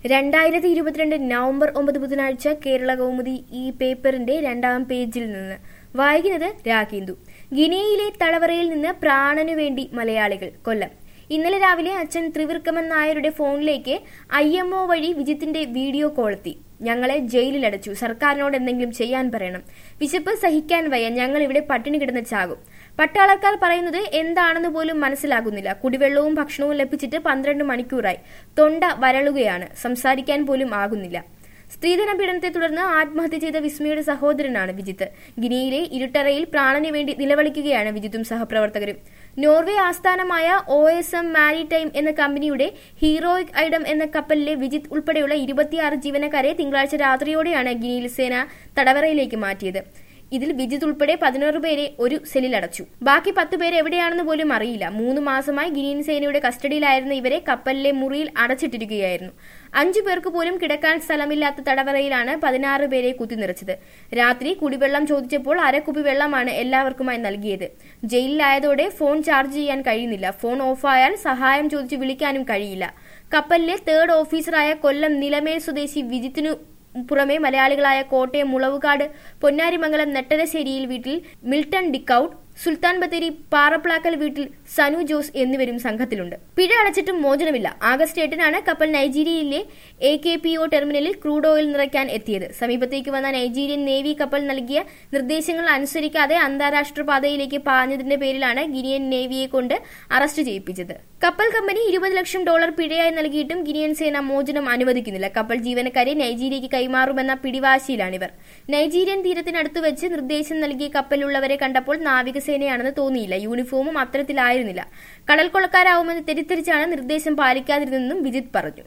രണ്ടായിരത്തി ഇരുപത്തിരണ്ട് നവംബർ ഒമ്പത് ബുധനാഴ്ച കേരള കൗമുദി ഈ പേപ്പറിന്റെ രണ്ടാം പേജിൽ നിന്ന് വായിക്കുന്നത് രാഗേന്ദു ഗിനിയയിലെ തടവറയിൽ നിന്ന് പ്രാണനു വേണ്ടി മലയാളികൾ കൊല്ലം ഇന്നലെ രാവിലെ അച്ഛൻ ത്രിവിക്രമൻ നായരുടെ ഫോണിലേക്ക് ഐ എം ഒ വഴി വിജിത്തിന്റെ വീഡിയോ കോളെത്തി ഞങ്ങളെ ജയിലിലടച്ചു സർക്കാരിനോട് എന്തെങ്കിലും ചെയ്യാൻ പറയണം വിശപ്പ് സഹിക്കാൻ വയ്യ ഞങ്ങൾ ഇവിടെ പട്ടിണി കിടന്ന് ചാകും പട്ടാളക്കാർ പറയുന്നത് എന്താണെന്ന് പോലും മനസ്സിലാകുന്നില്ല കുടിവെള്ളവും ഭക്ഷണവും ലഭിച്ചിട്ട് പന്ത്രണ്ട് മണിക്കൂറായി തൊണ്ട വരളുകയാണ് സംസാരിക്കാൻ പോലും ആകുന്നില്ല സ്ത്രീധന പീഡനത്തെ തുടർന്ന് ആത്മഹത്യ ചെയ്ത വിസ്മയുടെ സഹോദരനാണ് വിജിത്ത് ഗിനിയിലെ ഇരുട്ടറയിൽ പ്രാണന് വേണ്ടി നിലവിളിക്കുകയാണ് വിജിത്തും സഹപ്രവർത്തകരും നോർവേ ആസ്ഥാനമായ ഒ എസ് എം മാരിടൈം എന്ന കമ്പനിയുടെ ഹീറോയിക് ഐഡം എന്ന കപ്പലിലെ വിജിത്ത് ഉൾപ്പെടെയുള്ള ഇരുപത്തിയാറ് ജീവനക്കാരെ തിങ്കളാഴ്ച രാത്രിയോടെയാണ് ഗിനിയിൽ സേന തടവറയിലേക്ക് മാറ്റിയത് ഇതിൽ വിജിത്ത് ഉൾപ്പെടെ പതിനോറ് പേരെ ഒരു സെല്ലിൽ അടച്ചു ബാക്കി പത്ത് പേര് എവിടെയാണെന്ന് പോലും അറിയില്ല മൂന്ന് മാസമായി ഗിനിയൻ സേനയുടെ കസ്റ്റഡിയിലായിരുന്ന ഇവരെ കപ്പലിലെ മുറിയിൽ അടച്ചിട്ടിരിക്കുകയായിരുന്നു അഞ്ചു പേർക്ക് പോലും കിടക്കാൻ സ്ഥലമില്ലാത്ത തടവറയിലാണ് പതിനാറ് പേരെ കുത്തിനിറച്ചത് രാത്രി കുടിവെള്ളം ചോദിച്ചപ്പോൾ അരക്കുപ്പി വെള്ളമാണ് എല്ലാവർക്കുമായി നൽകിയത് ജയിലിലായതോടെ ഫോൺ ചാർജ് ചെയ്യാൻ കഴിയുന്നില്ല ഫോൺ ഓഫായാൽ സഹായം ചോദിച്ച് വിളിക്കാനും കഴിയില്ല കപ്പലിലെ തേർഡ് ഓഫീസറായ കൊല്ലം നിലമേൽ സ്വദേശി വിജിത്തിനു പുറമെ മലയാളികളായ കോട്ടയം മുളവുകാട് പൊന്നാരിമംഗലം നെട്ടരശ്ശേരിയിൽ വീട്ടിൽ മിൽട്ടൺ ഡിക്കൌട്ട് സുൽത്താൻ ബത്തേരി പാറപ്ലാക്കൽ വീട്ടിൽ സനു ജോസ് എന്നിവരും സംഘത്തിലുണ്ട് പിഴ അടച്ചിട്ടും മോചനമില്ല ആഗസ്റ്റ് എട്ടിനാണ് കപ്പൽ നൈജീരിയയിലെ എ കെ പി ഒ ടെർമിനലിൽ ക്രൂഡ് ഓയിൽ നിറയ്ക്കാൻ എത്തിയത് സമീപത്തേക്ക് വന്ന നൈജീരിയൻ നേവി കപ്പൽ നൽകിയ നിർദ്ദേശങ്ങൾ അനുസരിക്കാതെ അന്താരാഷ്ട്ര പാതയിലേക്ക് പാഞ്ഞതിന്റെ പേരിലാണ് ഗിനിയൻ നേവിയെ കൊണ്ട് അറസ്റ്റ് ചെയ്യിപ്പിച്ചത് കപ്പൽ കമ്പനി ഇരുപത് ലക്ഷം ഡോളർ പിഴയായി നൽകിയിട്ടും ഗിനിയൻ സേന മോചനം അനുവദിക്കുന്നില്ല കപ്പൽ ജീവനക്കാരെ നൈജീരിയയ്ക്ക് കൈമാറുമെന്ന പിടിവാശിയിലാണിവർ നൈജീരിയൻ തീരത്തിനടുത്ത് വെച്ച് നിർദ്ദേശം നൽകിയ കപ്പലിലുള്ളവരെ കണ്ടപ്പോൾ നാവികസേനയാണെന്ന് തോന്നിയില്ല യൂണിഫോമും അത്തരത്തിലായിരുന്നില്ല കടൽ കൊള്ളക്കാരാവുമെന്ന് തെറ്റിദ്ധരിച്ചാണ് നിർദ്ദേശം പാലിക്കാതിരുന്നതെന്നും വിജിത് പറഞ്ഞു